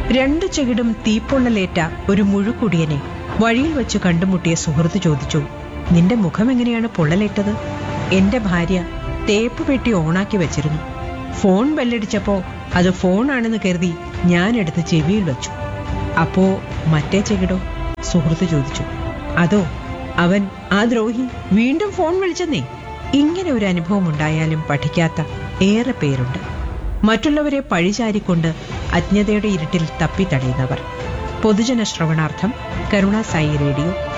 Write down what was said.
രണ്ടു ചെകിടും തീപ്പൊള്ളലേറ്റ ഒരു മുഴുക്കുടിയനെ വഴിയിൽ വെച്ച് കണ്ടുമുട്ടിയ സുഹൃത്ത് ചോദിച്ചു നിന്റെ മുഖം എങ്ങനെയാണ് പൊള്ളലേറ്റത് എന്റെ ഭാര്യ തേപ്പ് പെട്ടി ഓണാക്കി വെച്ചിരുന്നു ഫോൺ ബെല്ലടിച്ചപ്പോ അത് ഫോണാണെന്ന് കരുതി ഞാൻ എടുത്ത് ചെവിയിൽ വെച്ചു അപ്പോ മറ്റേ ചെകിടോ സുഹൃത്ത് ചോദിച്ചു അതോ അവൻ ആ ദ്രോഹി വീണ്ടും ഫോൺ വിളിച്ചെന്നേ ഇങ്ങനെ ഒരു അനുഭവം ഉണ്ടായാലും പഠിക്കാത്ത ഏറെ പേരുണ്ട് മറ്റുള്ളവരെ പഴിചാരിക്കൊണ്ട് അജ്ഞതയുടെ ഇരുട്ടിൽ തപ്പിത്തടയുന്നവർ പൊതുജന ശ്രവണാർത്ഥം കരുണാസായി റേഡിയോ